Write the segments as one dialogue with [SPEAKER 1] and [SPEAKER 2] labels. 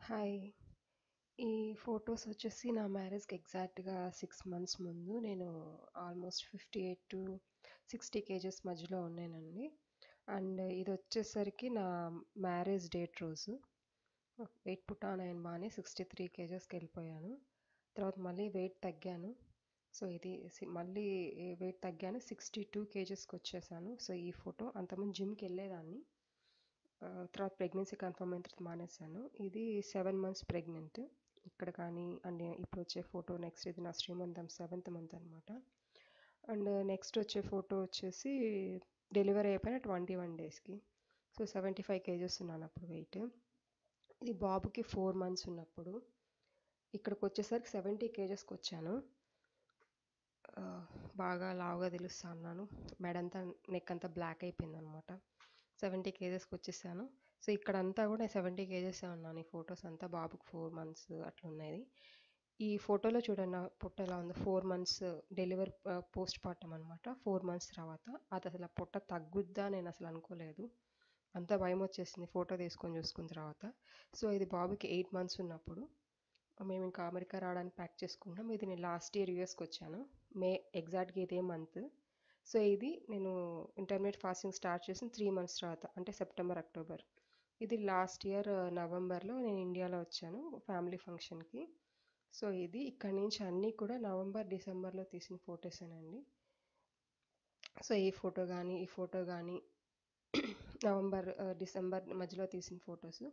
[SPEAKER 1] Hi. ఈ photos వచ్చేసి నా మ్యారేజ్‌కి ఎగ్జాక్ట్‌గా 6 మంత్స్ ముందు నేను ఆల్మోస్ట్ 58-60 కేజెస్ మధ్యలో ఉన్నానండి. అండ్ ఇదొచ్చేసరికి నా మ్యారేజ్ డేట్ రోజు. వెయిట్ పుట్ ఆన్ అయ్యాను బానే 63 కేజెస్‌కెళ్ళిపోయాను. తర్వాత మళ్ళీ వెయిట్ తగ్గాను. సో, ఇది సి మళ్ళీ వెయిట్ తగ్గాను 62 కేజెస్‌కొచ్చేసాను. సో, ఈ ఫోటో అంతకుముందు జిమ్‌కెళ్ళేదాన్ని. ఆహ్, తర్వాత ప్రెగ్నెన్సీ కన్ఫర్మ్ అయిన తర్వాత మానేశాను. ఇది 7 మంత్స్ ప్రెగ్నెంట్. ఇక్కడ కానీ అండ్ ఇప్పుడొచ్చే ఫోటో నెక్స్ట్ ఇది నా శ్రీమంతం సెవెంత్ మంత్ అనమాట. అండ్ నెక్స్ట్ వచ్చే ఫోటో వచ్చేసి డెలివరీ అయిపోయిన 21 డేస్‌కి. సో, 75 కేజెస్ ఉన్నానప్పుడు వెయిట్. ఇది బాబుకి 4 మంత్స్ ఉన్నప్పుడు. ఇక్కడికొచ్చేసరికి 70 కేజెస్‌కొచ్చాను. ఆహ్, బాగా లావుగా తెలుస్తా ఉన్నాను. మెడంతా, నెక్ అంతా బ్లాక్ అయిపోయిందనమాట. 70 కేజెస్‌కొచ్చేసాను. సో, ఇక్కడంతా కూడా 70 కేజెసే ఉన్నాను. ఈ ఫోటోస్ అంతా బాబుకి 4 మంత్స్ అట్లున్నది. ఈ ఫోటోలో చూడండి నా పొట్ట ఎలా ఉందో 4 months delivery ah, post partum. 4 months తర్వాత. అదసల పొట్ట తగ్గుద్దా నేనసలు అనుకోలేదు. అంత భయమొచ్చేసింది ఫోటో తీసుకొని చూసుకున్న తర్వాత. సో, ఇది బాబుకి 8 మంత్స్ ఉన్నప్పుడు. మేమింకా అమెరికా రావడానికి ప్యాక్ చేసుకుంటున్నాం. ఇది నేను లాస్ట్ ఇయర్ యూఎస్‌కొచ్చాను. మే ఎగ్జాక్ట్‌గా ఇదే మంత్. సో, ఇది నేను ఇంటర్మీడియేట్ ఫాస్టింగ్ స్టార్ట్ చేసిన 3 మంత్స్ తర్వాత అంటే సెప్టెంబర్, అక్టోబర్. ఇది లాస్ట్ ఇయర్ నవంబర్‌లో నేను ఇండియాలో వచ్చాను ఫ్యామిలీ ఫంక్షన్‌కి. సో, ఇది ఇక్కడి నుంచి అన్నీ కూడా నవంబర్, డిసెంబర్‌లో తీసిన ఫోటోసేనండి. సో, ఈ ఫోటో గానీ, ఈ ఫోటో గానీ నవంబర్, ఆహ్, డిసెంబర్ మధ్యలో తీసిన ఫోటోస్.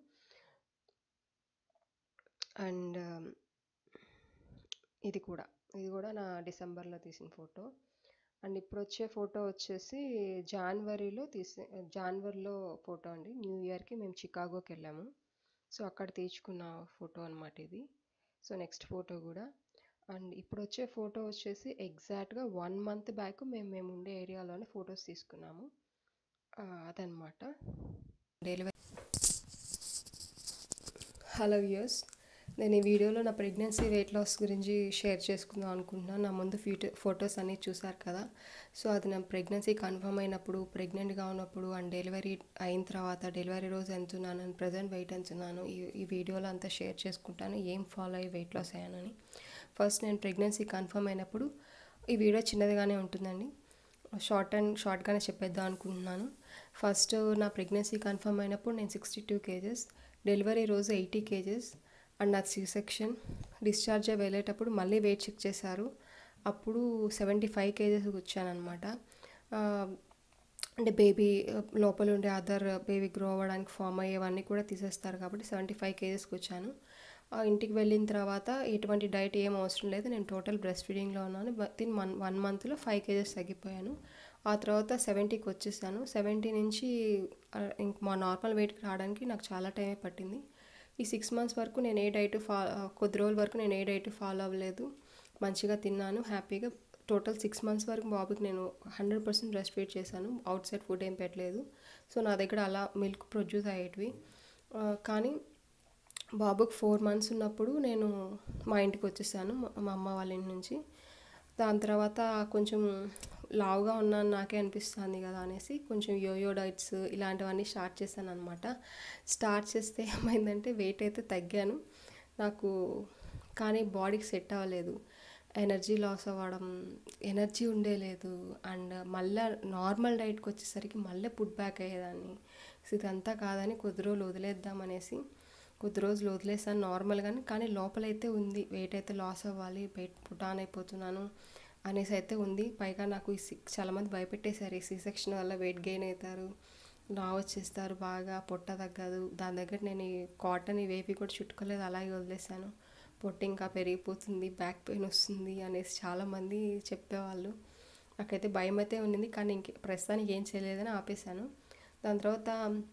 [SPEAKER 1] అండ్ ఇది కూడా. ఇది కూడా నా డిసెంబర్‌లో తీసిన ఫోటో. అండ్ ఇప్పుడొచ్చే ఫోటో వచ్చేసి జాన్వరిలో తీసి జాన్వరిలో ఫోటో అండి. న్యూ ఇయర్‌కి మేము చికాగోకెళ్ళాము. సో, అక్కడ తీయించుకున్న ఫోటో అనమాట ఇది. సో, నెక్స్ట్ ఫోటో గూడా. అండ్ ఇప్పుడొచ్చే ఫోటో వచ్చేసి ఎగ్జాక్ట్‌గా 1 మంత్ బ్యాక్ మేము మేముండే ఏరియాలోనే ఫోటోస్ తీసుకున్నాము. ఆహ్, అదనమాట. Delivery hello viewers. నేను ఈ వీడియోలో నా ప్రెగ్నెన్సీ వెయిట్ లాస్ గురించి షేర్ చేసుకుందాం అనుకుంటున్నాను. నా ముందు ఫీట్ ఫోటోస్ అన్నీ చూసారు కదా! సో, అది నా ప్రెగ్నెన్సీ కన్ఫర్మ్ అయినప్పుడు, ప్రెగ్నెంట్‌గా ఉన్నప్పుడు అండ్ డెలివరీ అయిన తర్వాత డెలివరీ రోజు ఎంతున్నాను, అండ్ ప్రెజెంట్ వెయిట్ ఎంతున్నాను ఈ ఈ వీడియోలో అంతా షేర్ చేసుకుంటాను. ఏం ఫాలో అయ్యి వెయిట్ లాస్ అయ్యానని. ఫస్ట్ నేను ప్రెగ్నెన్సీ కన్ఫర్మ్ అయినప్పుడు ఈ వీడియో చిన్నదిగానే ఉంటుందండి. షార్ట్ అండ్ షార్ట్‌గానే చెప్పేద్దాం అనుకుంటున్నాను. ఫస్ట్ నా ప్రెగ్నెన్సీ కన్ఫర్మ్ అయినప్పుడు నేను 62 కేజెస్. డెలివరీ రోజు 80 కేజెస్. అండ్ నాది సి సెక్షన్. డిశ్చార్జ్ అయ్యి వెళ్ళేటప్పుడు మళ్ళీ వెయిట్ చెక్ చేశారు. అప్పుడు 75 కేజెస్‌కి వచ్చాననమాట. ఆహ్, అంటే బేబీ లోపల ఉండే అదర్ బేబీ గ్రో అవ్వడానికి ఫార్మ్ అయ్యేవన్నీ కూడా తీసేస్తారు కాబట్టి 75 కేజెస్‌కొచ్చాను. ఆహ్, ఇంటికి వెళ్ళిన తర్వాత ఎటువంటి డైట్ ఏం అవసరం లేదు. నేను టోటల్ బ్రెస్ట్ ఫీడింగ్‌లో ఉన్నాను. వితిన్ వన్ 1 మంత్‌లో 5 కేజెస్ తగ్గిపోయాను. ఆ తర్వాత 70కి వచ్చేసాను. 70 నుంచి ఆహ్, ఇంక మా నార్మల్ వెయిట్‌కి రావడానికి నాకు చాలా టైమే పట్టింది. ఈ 6 మంత్స్ వరకు నేను ఏ డైట్ ఫా కొద్ది రోజుల వరకు నేను ఏ డైట్ ఫాలో అవ్వలేదు. మంచిగా తిన్నాను హ్యాపీగా. టోటల్ 6 మంత్స్ వరకు బాబుకి నేను 100% బ్రెస్ట్ ఫీడ్ చేశాను. ఔట్ సైడ్ ఫుడ్ ఏం పెట్టలేదు. సో, నా దగ్గర అలా మిల్క్ ప్రొడ్యూస్ అయ్యేటివి. ఆహ్, కానీ బాబుకి 4 మంత్స్ ఉన్నప్పుడు నేను మా ఇంటికొచ్చేసాను. మా అమ్మ వాళ్ళ ఇంటి నుంచి. దాని తర్వాత కొంచెం లావుగా ఉన్నాను నాకే అనిపిస్తాంది కదా! అనేసి కొంచెం యోయో డైట్స్ ఇలాంటివన్నీ స్టార్ట్ చేశాననమాట. స్టార్ట్ చేస్తే ఏమైందంటే వెయిట్ అయితే తగ్గాను. నాకు కానీ బాడీకి సెట్ అవ్వలేదు. ఎనర్జీ లాస్ అవ్వడం, ఎనర్జీ ఉండే లేదు. అండ్ మళ్ళా నార్మల్ డైట్‌కొచ్చేసరికి మళ్ళీ పుట్ బ్యాక్ అయ్యేదాన్ని. సో, ఇదంతా కాదని కొద్ది రోజులు వదిలేద్దాం అనేసి కొద్ది రోజులు వదిలేసాను నార్మల్‌గానే. కానీ లోపలైతే ఉంది. వెయిట్ అయితే లాస్ అవ్వాలి. వెయిట్ పుట్ ఆన్ అయిపోతున్నాను అనేసి అయితే ఉంది. పైగా నాకు ఈ సి చాలామంది భయపెట్టేశారు. ఈ సి సెక్షన్ వల్ల వెయిట్ గెయిన్ అయితారు. లావొచ్చేస్తారు బాగా. పొట్ట తగ్గదు. దాని దగ్గర నేను ఈ కాటన్ ఇవేవి కూడా చుట్టుకోలేదు. అలాగే వదిలేసాను. పొట్ట ఇంకా పెరిగిపోతుంది. బ్యాక్ పెయిన్ వస్తుంది అనేసి చాలామంది చెప్పేవాళ్ళు. నాకైతే భయమైతే ఉండింది. కానీ ఇంక ప్రస్తుతానికి ఏం చేయలేదని ఆపేసాను. దాని తర్వాత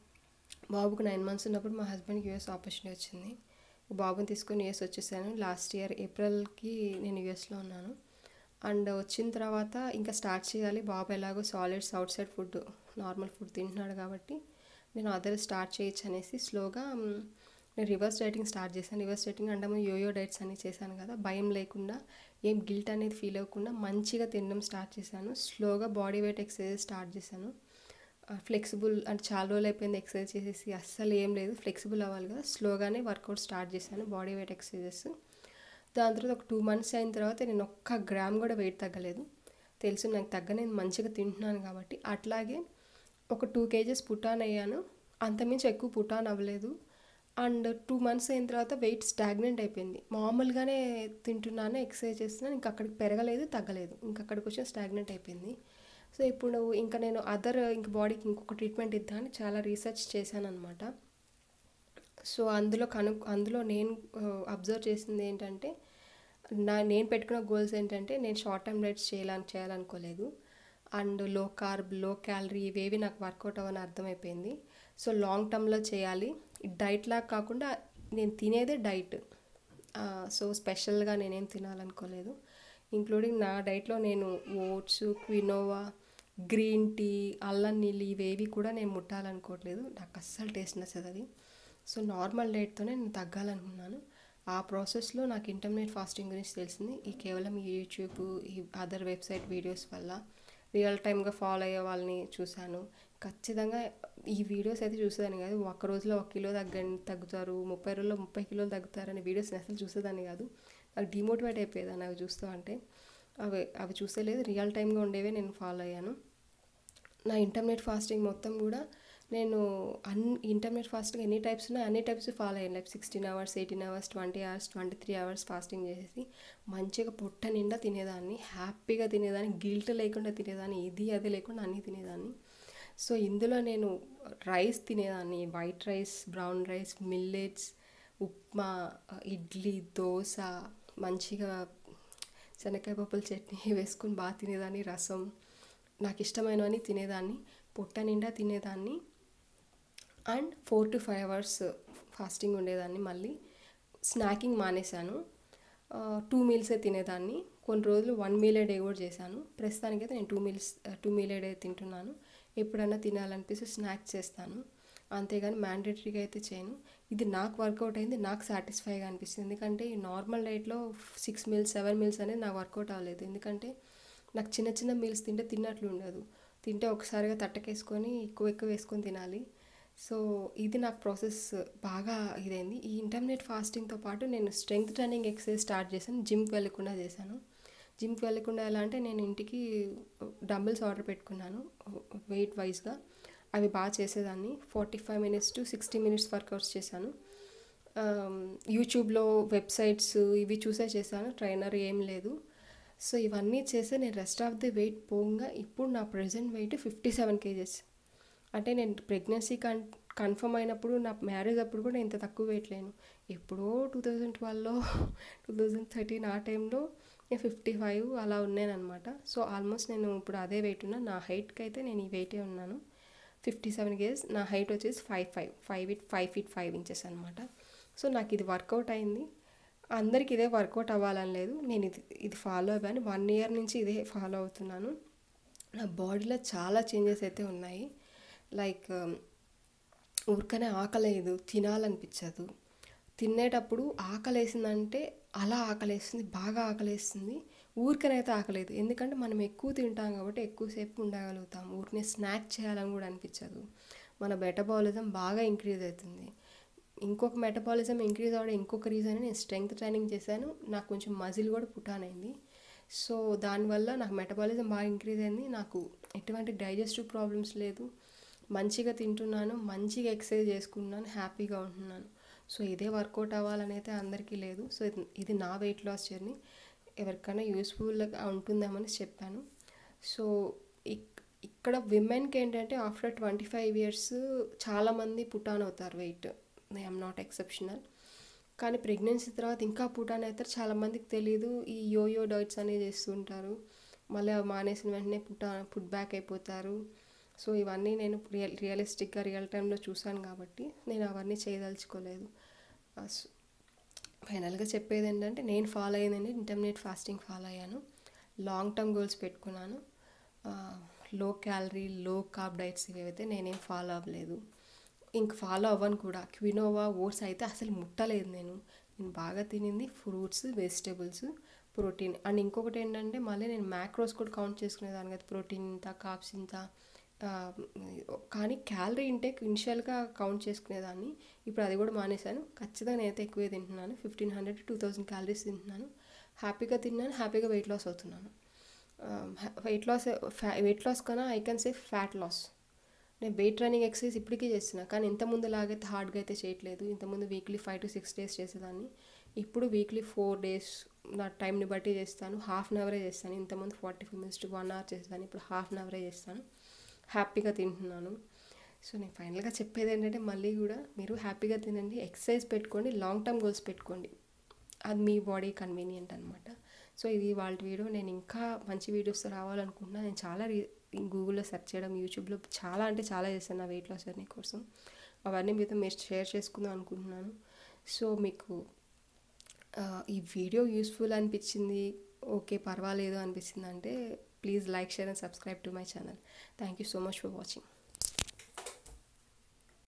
[SPEAKER 1] బాబుకి 9 మంత్స్ ఉన్నప్పుడు మా హస్బెండ్‌కి యూఎస్ ఆపర్చునిటీ వచ్చింది. బాబుని తీసుకొని యూఎస్ వచ్చేసాను. లాస్ట్ ఇయర్ ఏప్రిల్‌కి నేను యూఎస్‌లో ఉన్నాను. అండ్ వచ్చిన తర్వాత ఇంకా స్టార్ట్ చేయాలి. బాబు ఎలాగో solids outside food normal food తింటున్నాడు కాబట్టి నేను అదర్ స్టార్ట్ చేయొచ్చు అనేసి స్లోగా నేను రివర్స్ డైటింగ్ స్టార్ట్ చేశాను. రివర్స్ డైటింగ్ అంటే యోయో డైట్స్ అన్నీ చేశాను కదా! భయం లేకుండా ఏం గిల్ట్ అనేది ఫీల్ అవ్వకుండా మంచిగా తినడం స్టార్ట్ చేశాను. స్లోగా బాడీ వెయిట్ ఎక్సర్సైజెస్ స్టార్ట్ చేశాను. ఫ్లెక్సిబుల్ అంటే చాలా రోజులు అయిపోయింది ఎక్సర్సైజ్ చేసేసి అస్సలు ఏం లేదు ఫ్లెక్సిబుల్ అవ్వాలి కదా స్లోగానే వర్కౌట్ స్టార్ట్ చేశాను బాడీ వెయిట్ ఎక్సర్సైజెస్ దాని తర్వాత ఒక టూ మంత్స్ అయిన తర్వాత నేను ఒక్క గ్రామ్ కూడా వెయిట్ తగ్గలేదు తెలుసు నాకు తగ్గ నేను మంచిగా తింటున్నాను కాబట్టి అట్లాగే ఒక టూ కేజెస్ పుటాన్ అయ్యాను అంతమించి ఎక్కువ పుటాన్ అవ్వలేదు అండ్ టూ మంత్స్ అయిన తర్వాత వెయిట్ స్టాగ్నెంట్ అయిపోయింది మామూలుగానే తింటున్నాను ఎక్సర్సైజ్ చేస్తున్నాను ఇంకా అక్కడికి పెరగలేదు తగ్గలేదు ఇంకా అక్కడికి వచ్చి స్టాగ్నెంట్ అయిపోయింది సో ఇప్పుడు ఇంకా నేను అదర్ ఇంక బాడీకి ఇంకొక ట్రీట్మెంట్ ఇద్దామని చాలా రీసెర్చ్ చేశాను అనమాట సో అందులో కను అందులో నేను అబ్జర్వ్ చేసింది ఏంటంటే నా నేను పెట్టుకున్న గోల్స్ ఏంటంటే నేను షార్ట్ టర్మ్ డైట్స్ చేయాలని చేయాలనుకోలేదు and low carb low calorie ఇవేవి నాకు వర్కౌట్ అవ్వని అర్థమైపోయింది సో లాంగ్ టర్మ్లో చేయాలి డైట్ లాగా కాకుండా నేను తినేదే డైట్ సో స్పెషల్గా నేనేం తినాలనుకోలేదు ఇంక్లూడింగ్ నా డైట్లో నేను ఓట్స్ క్వినోవా గ్రీన్ టీ అల్లం నీళ్ళు ఇవేవి కూడా నేను ముట్టాలనుకోవట్లేదు నాకు అస్సలు టేస్ట్ నచ్చదు అది సో నార్మల్ డైట్తోనే నేను తగ్గాలనుకున్నాను ఆ ప్రాసెస్లో నాకు ఇంటర్మీడియట్ ఫాస్టింగ్ గురించి తెలిసింది ఈ కేవలం ఈ యూట్యూబ్ ఈ అదర్ వెబ్సైట్ వీడియోస్ వల్ల రియల్ టైమ్గా ఫాలో అయ్యే వాళ్ళని చూశాను ఖచ్చితంగా ఈ వీడియోస్ అయితే చూసేదాన్ని కాదు ఒక్క రోజులో ఒక కిలో తగ్గని తగ్గుతారు ముప్పై రోజుల్లో ముప్పై కిలోలు తగ్గుతారనే వీడియోస్ అసలు చూసేదాన్ని కాదు నాకు డిమోటివేట్ అయిపోయేదాన్ని అవి చూస్తూ అంటే అవి అవి చూసేలేదు రియల్ టైమ్గా ఉండేవే నేను ఫాలో అయ్యాను నా ఇంటర్మీడియట్ ఫాస్టింగ్ మొత్తం కూడా నేను అన్ ఇంటర్మీడియట్ ఫాస్టింగ్ ఎన్ని టైప్స్ ఉన్నాయి అన్ని టైప్స్ ఫాలో అయ్యాను like sixteen hours eighteen hours twenty hours twenty three hours fasting చేసేసి మంచిగా పొట్ట నిండా తినేదాన్ని హ్యాపీగా తినేదాన్ని గిల్ట్ లేకుండా తినేదాన్ని ఇది అది లేకుండా అన్నీ తినేదాన్ని సో ఇందులో నేను రైస్ తినేదాన్ని white rice brown rice millets upma idli dosa మంచిగా శనగకాయ పప్పుల చట్నీ వేసుకొని బాగా తినేదాన్ని రసం నాకు ఇష్టమైనవన్నీ తినేదాన్ని పొట్ట నిండా తినేదాన్ని and four to five hours fasting ఉండేదాన్ని మళ్ళీ స్నాకింగ్ మానేశాను టూ మీల్సే తినేదాన్ని కొన్ని రోజులు వన్ మీల్ ఏ డే కూడా చేశాను ప్రస్తుతానికైతే నేను two meals two meal a day తింటున్నాను ఎప్పుడన్నా తినాలనిపిస్తే స్నాక్ చేస్తాను అంతేగాని మ్యాండేటరీగా అయితే చేయను ఇది నాకు వర్కౌట్ అయింది నాకు సాటిస్ఫైగా అనిపిస్తుంది ఎందుకంటే ఈ నార్మల్ డైట్లో సిక్స్ మీల్స్ సెవెన్ మీల్స్ అనేది నాకు వర్కౌట్ అవ్వలేదు ఎందుకంటే నాకు చిన్న చిన్న మీల్స్ తింటే తిన్నట్లు ఉండదు తింటే ఒకసారిగా తట్టకేసుకొని ఎక్కువ ఎక్కువ వేసుకొని తినాలి సో ఇది నాకు ప్రాసెస్ బాగా ఇదైంది ఈ ఇంటర్మీడియట్ ఫాస్టింగ్తో పాటు నేను స్ట్రెంగ్త్ ట్రైనింగ్ ఎక్సర్సైజ్ స్టార్ట్ చేశాను జిమ్కి వెళ్ళకుండా చేశాను జిమ్కి వెళ్ళకుండా ఎలా అంటే నేను ఇంటికి డంబుల్స్ ఆర్డర్ పెట్టుకున్నాను వెయిట్ వైజ్గా అవి బాగా చేసేదాన్ని forty five minutes to sixty minutes workouts చేశాను యూట్యూబ్లో వెబ్సైట్స్ ఇవి చూసే చేశాను ట్రైనర్ ఏం లేదు సో ఇవన్నీ చేస్తే నేను రెస్ట్ ఆఫ్ ది వెయిట్ పోగా ఇప్పుడు నా present weight fifty seven kgs అంటే నేను ప్రెగ్నెన్సీ కన్ కన్ఫర్మ్ అయినప్పుడు నా మ్యారేజ్ అప్పుడు కూడా ఇంత తక్కువ వెయిట్ లేను ఎప్పుడో టూ థౌజండ్ ట్వెల్వ్లో టూ థౌజండ్ థర్టీన్ ఆ టైంలో నేను ఫిఫ్టీ ఫైవ్ అలా ఉన్నాను అనమాట సో ఆల్మోస్ట్ నేను ఇప్పుడు అదే వెయిట్ ఉన్నా నా హైట్కి అయితే నేను ఈ వెయిటే ఉన్నాను ఫిఫ్టీ సెవెన్ కేజెస్ నా హైట్ వచ్చేసి five five five feet five feet five inches అనమాట సో నాకు ఇది వర్కౌట్ అయింది అందరికి ఇదే వర్కౌట్ అవ్వాలని లేదు నేను ఇది ఇది ఫాలో అవ్వాను వన్ ఇయర్ నుంచి ఇదే ఫాలో అవుతున్నాను నా బాడీలో చాలా చేంజెస్ అయితే ఉన్నాయి లైక్ ఊరికనే ఆకలేదు తినాలనిపించదు తినేటప్పుడు ఆకలేసిందంటే అలా ఆకలేస్తుంది బాగా ఆకలేస్తుంది ఊరికనైతే ఆకలేదు ఎందుకంటే మనం ఎక్కువ తింటాం కాబట్టి ఎక్కువసేపు ఉండగలుగుతాం ఊరికనే స్నాక్ చేయాలని కూడా అనిపించదు మన మెటబాలిజం బాగా ఇంక్రీజ్ అవుతుంది ఇంకొక మెటబాలిజం ఇంక్రీజ్ అవ్వడం ఇంకొక రీజన్ నేను స్ట్రెంగ్త్ ట్రైనింగ్ చేశాను నాకు కొంచెం మజిల్ కూడా పుటానైంది సో దానివల్ల నాకు మెటబాలిజం బాగా ఇంక్రీజ్ అయింది నాకు ఎటువంటి డైజెస్టివ్ ప్రాబ్లమ్స్ లేదు మంచిగా తింటున్నాను మంచిగా ఎక్సర్సైజ్ చేసుకున్నాను హ్యాపీగా ఉంటున్నాను సో ఇదే వర్కౌట్ అవ్వాలని అయితే అందరికీ లేదు సో ఇది ఇది నా వెయిట్ లాస్ జర్నీ ఎవరికైనా యూస్ఫుల్గా ఉంటుందేమని చెప్పాను సో ఇక్కడ విమెన్కి ఏంటంటే ఆఫ్టర్ ట్వంటీ ఫైవ్ ఇయర్స్ చాలామంది పుటాన్ అవుతారు వెయిట్ ఐఎమ్ నాట్ ఎక్సెప్షనల్ కానీ ప్రెగ్నెన్సీ తర్వాత ఇంకా పుటాన్ అవుతారు చాలామందికి తెలియదు ఈ యోయో డైట్స్ అనేవి చేస్తుంటారు మళ్ళీ మానేసిన వెంటనే పుటా పుట్ బ్యాక్ అయిపోతారు సో ఇవన్నీ నేను రియల్ రియలిస్టిక్గా రియల్ టైంలో చూశాను కాబట్టి నేను అవన్నీ చేయదలుచుకోలేదు ఫైనల్గా చెప్పేది ఏంటంటే నేను ఫాలో అయ్యిందండి ఇంటర్మీడియట్ ఫాస్టింగ్ ఫాలో అయ్యాను లాంగ్ టర్మ్ గోల్స్ పెట్టుకున్నాను లో క్యాలరీ లో కార్బ్ డైట్స్ ఇవైతే నేనేం ఫాలో అవ్వలేదు ఇంక ఫాలో అవ్వను కూడా క్వినోవా ఓట్స్ అయితే అసలు ముట్టలేదు నేను నేను బాగా తినింది ఫ్రూట్స్ వెజిటేబుల్స్ ప్రోటీన్ అండ్ ఇంకొకటి ఏంటంటే మళ్ళీ నేను మ్యాక్రోస్ కూడా కౌంట్ చేసుకునేదాన్ని కదా ప్రోటీన్ ఇంత కాప్స్ ఇంత ఆ, కానీ క్యాలరీ ఇంటేక్ ఇనిషియల్గా కౌంట్ చేసుకునేదాన్ని ఇప్పుడు అది కూడా మానేశాను ఖచ్చితంగా నేనైతే ఎక్కువే తింటున్నాను fifteen hundred two thousand calories తింటున్నాను హ్యాపీగా తిన్నాను హ్యాపీగా వెయిట్ లాస్ అవుతున్నాను వెయిట్ లాస్ వెయిట్ లాస్ కన్నా I can say fat loss నేను వెయిట్ ట్రైనింగ్ ఎక్సర్సైజ్ ఇప్పటికీ చేస్తున్నా కానీ ఇంతకుముందు లాగైతే హార్డ్గా అయితే చేయట్లేదు ఇంతకుముందు weekly five to six days చేసేదాన్ని ఇప్పుడు వీక్లీ ఫోర్ డేస్ నా టైంని బట్టి చేస్తాను హాఫ్ అన్ అవరే చేస్తాను ఇంతకుముందు forty five minutes to one hour చేసేదాన్ని ఇప్పుడు హాఫ్ అన్ అవరే చేస్తాను హ్యాపీగా తింటున్నాను సో నేను ఫైనల్గా చెప్పేది ఏంటంటే మళ్ళీ కూడా మీరు హ్యాపీగా తినండి ఎక్సర్సైజ్ పెట్టుకోండి లాంగ్ టర్మ్ గోల్స్ పెట్టుకోండి అది మీ బాడీ కన్వీనియంట్ అనమాట సో ఇది వాళ్ళ వీడియో నేను ఇంకా మంచి వీడియోస్ రావాలనుకుంటున్నా నేను చాలా రీ గూగుల్లో సెర్చ్ చేయడం యూట్యూబ్లో చాలా అంటే చాలా చేశాను నా వెయిట్ లాస్ జర్నీ కోసం అవన్నీ మీతో మీరు షేర్ చేసుకుందాం అనుకుంటున్నాను సో మీకు ఆ, ఈ వీడియో యూస్ఫుల్ అనిపించింది ఓకే పర్వాలేదు అనిపించింది అంటే please like share and subscribe to my channel thank you so much for watching